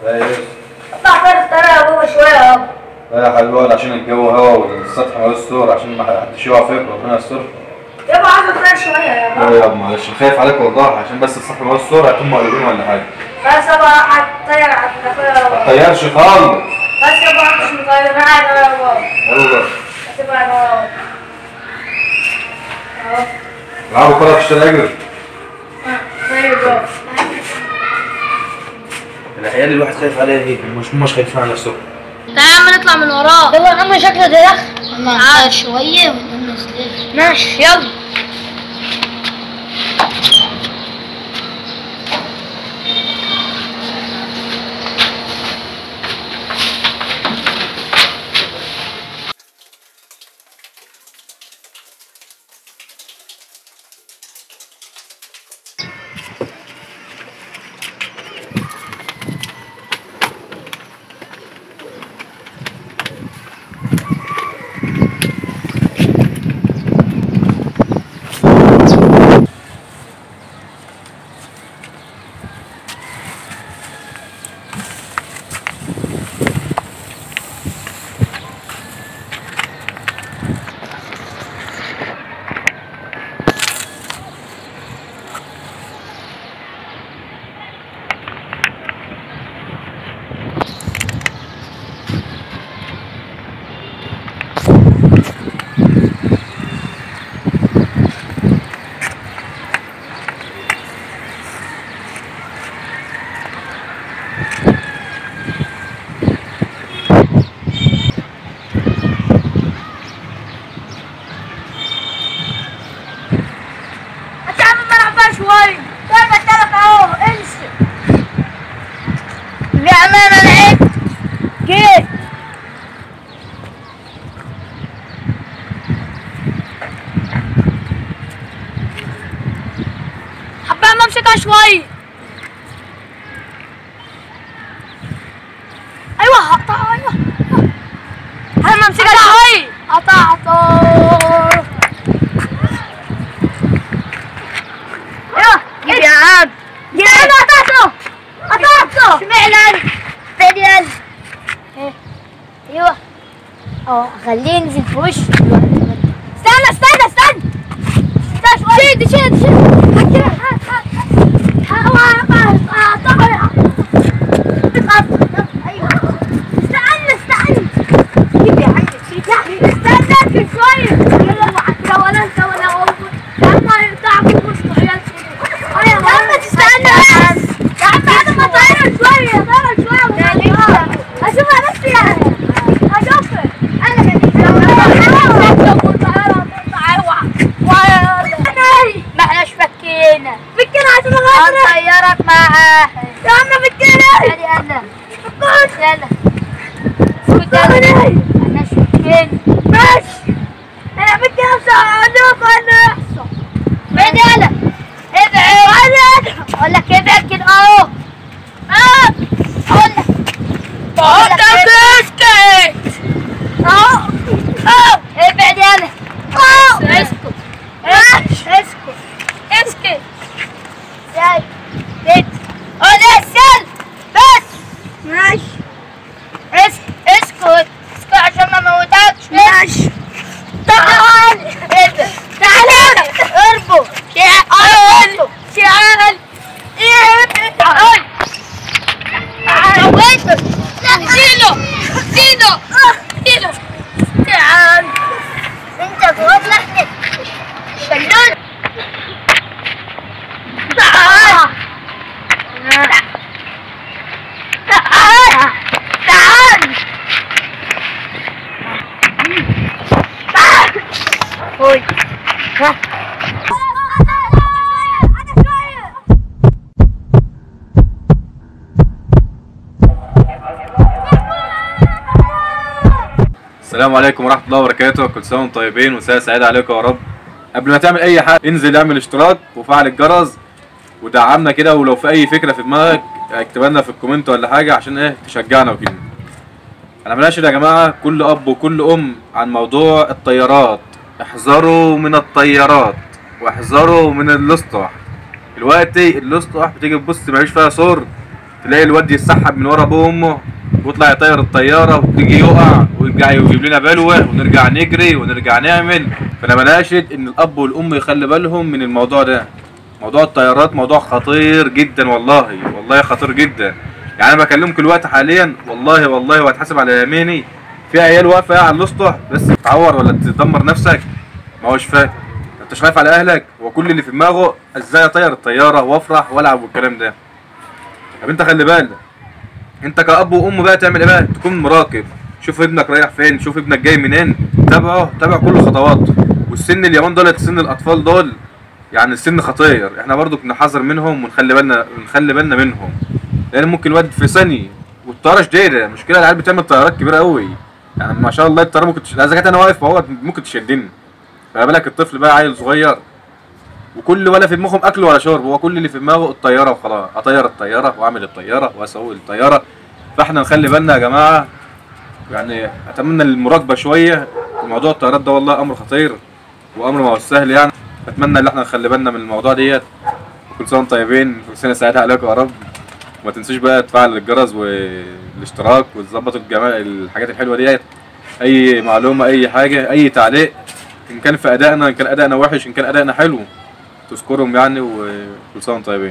ايوه اطلع طير الطياره جوه شويه يا ابا لا يا حبيبي اقعد عشان الجو هوا والسطح ملوش سور عشان ما حدش يقع فيك ربنا يستر يابا عايز اطير شويه يا لا ابا يا ابو معلش خايف عليك والله عشان بس السطح ملوش سور هتكون مقلوبين ولا حاجه بس يابا هطير على الكافيه يا ما ابا تطيرش خالص بس يابا مش مطير معايا يا ابا يلا بس يابا يا ابا اهو العبوا كره في الشارع اجري طيب يابا العيال اللي الواحد خايف عليها ايه مش مش خايفين على نفسهم تعالى يا عم نطلع من وراه يابا يا عم شكله ده دخل تعال شوية ونقوم نازلين ماشي يلا انت عم بلعب بقى شويه طيب التلف اهو امشي بأمانة لعبت جيت حبة ما امسكها شوي ايوه هقطع ايوه انا ما امسكها شوي قطعته جيب يا عم جيب انا قطعته قطعته اشمعنى فين ايوه اه خليه ينزل في وشه استنى استنى استنى استنى شوية شد شد شد استنى استنى جيب يا عم استنى شوية انت ولا انت ولا هو يا عم هيقطعكم مش عيال يا عم تستنى بس يا عم انا ما طايره شويه طايره شويه اشوفها بس يعني اشوفها انا ما احناش فكينا فكينا عشان غيرك هنطيرك معاه يا عم فكينا يلا يلا يلا اسكت يلا احناش فكينا ماشي انا فكينا بساعدوك وانا احسن بعد يلا ابعد اقول لك ابعد كده اهو اه اقول لك اقول لك اسكت اهو اهو ابعد يلا اهو اسكت اسكت اسكت ازاي بيت قول اسكت بس ماشي اسكت اسكت اسكت عشان ما موتكش ماشي تعال ابعد تعال هنا اربط تعال تعال ابعد تعال تعال وين دينو دينو دينو تعال انت تغض لحنك شلون تعال تعال تعال تعال هوي ها السلام عليكم ورحمه الله وبركاته كل سنه وانتم طيبين وسنه سعيده عليكم يا رب قبل ما تعمل اي حاجه انزل اعمل اشتراك وفعل الجرس ودعمنا كده ولو في اي فكره في دماغك اكتبها لنا في الكومنت ولا حاجه عشان ايه تشجعنا وكده انا بناشد يا جماعه كل اب وكل ام عن موضوع الطيارات احذروا من الطيارات واحذروا من الاسطح دلوقتي الاسطح بتيجي تبص مفيش فيها صور تلاقي الواد يتسحب من ورا ابوه وامه ويطلع يطير الطياره وتيجي يقع ويرجع يجيب لنا بلوه ونرجع نجري ونرجع نعمل فانا بناشد ان الاب والام يخلي بالهم من الموضوع ده موضوع الطيارات موضوع خطير جدا والله والله خطير جدا يعني انا بكلمكم الوقت حاليا والله والله وهتحاسب على يميني في عيال واقفه على الاسطح بس تتعور ولا تدمر نفسك ما هوش فاهم انت مش خايف على اهلك هو كل اللي في دماغه ازاي اطير الطياره وافرح والعب والكلام ده طب انت خلي بالك انت كاب وام بقى تعمل ايه بقى تكون مراقب شوف ابنك رايح فين شوف ابنك جاي منين تابعه تابع كل خطواته والسن اليومين دول سن الاطفال دول يعني السن خطير احنا برضو نحذر منهم ونخلي بالنا نخلي بالنا منهم لان ممكن الواد في ثانيه والطياره شديده المشكله العيال بتعمل طيارات كبيره قوي يعني ما شاء الله الطياره ممكن تش... اذا كانت انا واقف فهو ممكن تشدني فما بالك الطفل بقى عيل صغير وكل ولا في دماغهم اكل ولا شرب هو كل اللي في دماغه الطياره وخلاص اطير الطياره واعمل الطياره واسوي الطياره فاحنا نخلي بالنا يا جماعه يعني اتمنى المراقبه شويه موضوع الطيارات ده والله امر خطير وامر ما هو سهل يعني اتمنى ان احنا نخلي بالنا من الموضوع ديت كل سنه وانتم طيبين كل سنه سعيده عليكم يا رب وما تنسوش بقى تفعل الجرس والاشتراك وتظبطوا الجمال الحاجات الحلوه ديت اي معلومه اي حاجه اي تعليق ان كان في ادائنا ان كان ادائنا وحش ان كان ادائنا حلو تذكرهم يعني وكل سنه وانتم طيبين